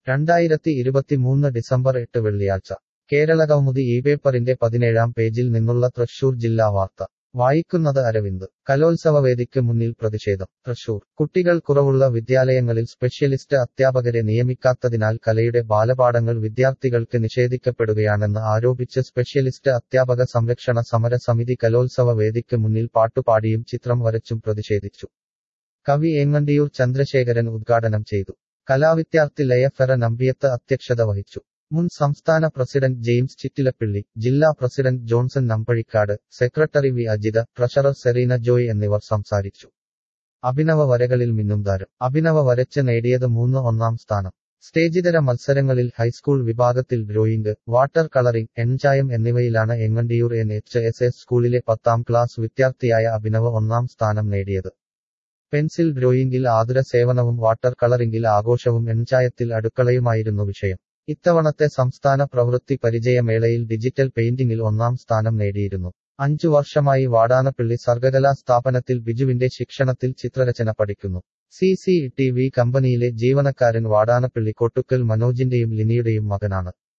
രണ്ടായിരത്തി ഇരുപത്തിമൂന്ന് ഡിസംബർ എട്ട് വെള്ളിയാഴ്ച കേരള കൗമുദി ഈ പേപ്പറിന്റെ പതിനേഴാം പേജിൽ നിന്നുള്ള തൃശൂർ ജില്ലാ വാർത്ത വായിക്കുന്നത് അരവിന്ദ് കലോത്സവവേദിക്ക് മുന്നിൽ പ്രതിഷേധം തൃശൂർ കുട്ടികൾ കുറവുള്ള വിദ്യാലയങ്ങളിൽ സ്പെഷ്യലിസ്റ്റ് അധ്യാപകരെ നിയമിക്കാത്തതിനാൽ കലയുടെ ബാലപാഠങ്ങൾ വിദ്യാർത്ഥികൾക്ക് നിഷേധിക്കപ്പെടുകയാണെന്ന് ആരോപിച്ച് സ്പെഷ്യലിസ്റ്റ് അധ്യാപക സംരക്ഷണ സമര സമിതി കലോത്സവ വേദിക്ക് മുന്നിൽ പാട്ടുപാടിയും ചിത്രം വരച്ചും പ്രതിഷേധിച്ചു കവി ഏങ്ങണ്ടിയൂർ ചന്ദ്രശേഖരൻ ഉദ്ഘാടനം ചെയ്തു കലാവിദ്യാർത്ഥി ലയഫെറ നമ്പിയത്ത് അധ്യക്ഷത വഹിച്ചു മുൻ സംസ്ഥാന പ്രസിഡന്റ് ജെയിംസ് ചിറ്റിലപ്പിള്ളി ജില്ലാ president Johnson Nambazhikkad secretary V Ajitha treasurer Sereena Joy എന്നിവർ സംസാരിച്ചു അഭിനവ വരകളിൽ മിന്നും താരം അഭിനവ വരച്ച് നേടിയത് മൂന്ന് ഒന്നാം സ്ഥാനം സ്റ്റേജിതര മത്സരങ്ങളിൽ ഹൈസ്കൂൾ വിഭാഗത്തിൽ ഡ്രോയിംഗ് വാട്ടർ കളറിംഗ് എൻചായം എന്നിവയിലാണ് Engandiyur N H S S സ്കൂളിലെ പത്താം ക്ലാസ് വിദ്യാർത്ഥിയായ അഭിനവ് ഒന്നാം സ്ഥാനം നേടിയത് പെൻസിൽ ഡ്രോയിംഗിൽ ആതുര സേവനവും വാട്ടർ കളറിംഗിൽ ആഘോഷവും എൻചായത്തിൽ അടുക്കളയുമായിരുന്നു വിഷയം ഇത്തവണത്തെ സംസ്ഥാന പ്രവൃത്തി പരിചയമേളയിൽ ഡിജിറ്റൽ പെയിന്റിംഗിൽ ഒന്നാം സ്ഥാനം നേടിയിരുന്നു അഞ്ചു വർഷമായി വാടാനപ്പള്ളി സർഗകലാ സ്ഥാപനത്തിൽ ബിജുവിന്റെ ശിക്ഷണത്തിൽ ചിത്രരചന പഠിക്കുന്നു സി സി ടി വി കമ്പനിയിലെ ജീവനക്കാരൻ വാടാനപ്പള്ളി കൊട്ടുക്കൽ മനോജിന്റെയും ലിനിയുടെയും മകനാണ്